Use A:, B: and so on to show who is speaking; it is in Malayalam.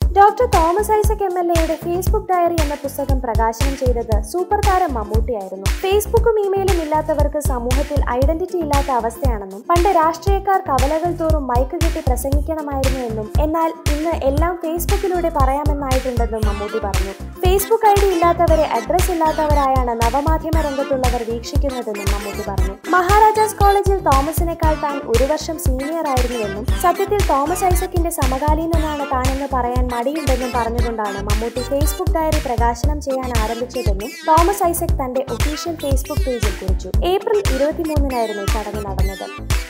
A: doctor Thomas Isaac M L എയുടെ ഫേസ്ബുക്ക് ഡയറി എന്ന പുസ്തകം പ്രകാശനം ചെയ്തത് സൂപ്പർ താരം മമ്മൂട്ടിയായിരുന്നു ഫേസ്ബുക്കും ഇമെയിലും ഇല്ലാത്തവർക്ക് സമൂഹത്തിൽ ഐഡന്റിറ്റി ഇല്ലാത്ത അവസ്ഥയാണെന്നും പണ്ട് രാഷ്ട്രീയക്കാർ കവലകൾ തോറും മൈക്ക് കെട്ടി പ്രസംഗിക്കണമായിരുന്നു എന്നും എന്നാൽ ഇന്ന് എല്ലാം ഫേസ്ബുക്കിലൂടെ പറയാമെന്നായിട്ടുണ്ടെന്നും മമ്മൂട്ടി പറഞ്ഞു ഫേസ്ബുക്ക് ഐ ഡി ഇല്ലാത്തവരെ അഡ്രസ് ഇല്ലാത്തവരായാണ് നവമാധ്യമ രംഗത്തുള്ളവർ വീക്ഷിക്കുന്നതെന്നും മമ്മൂട്ടി പറഞ്ഞു മഹാരാജാസ് കോളേജിൽ തോമസിനേക്കാൾ താൻ ഒരു വർഷം സീനിയർ ആയിരുന്നുവെന്നും സത്യത്തിൽ തോമസ് ഐസക്കിന്റെ സമകാലീനനാണ് താനെന്ന് പറയാൻ മടിയുണ്ടെന്നും പറഞ്ഞുകൊണ്ടാണ് മമ്മൂട്ടി ഫേസ്ബുക്ക് ഡയറി പ്രകാശനം ചെയ്യാൻ ആരംഭിച്ചതെന്നും തോമസ് ഐസക് തന്റെ ഒഫീഷ്യൽ ഫേസ്ബുക്ക് പേജിൽ കുറിച്ചു ഏപ്രിൽ ഇരുപത്തിമൂന്നിനായിരുന്നു ചടങ്ങ് നടന്നത്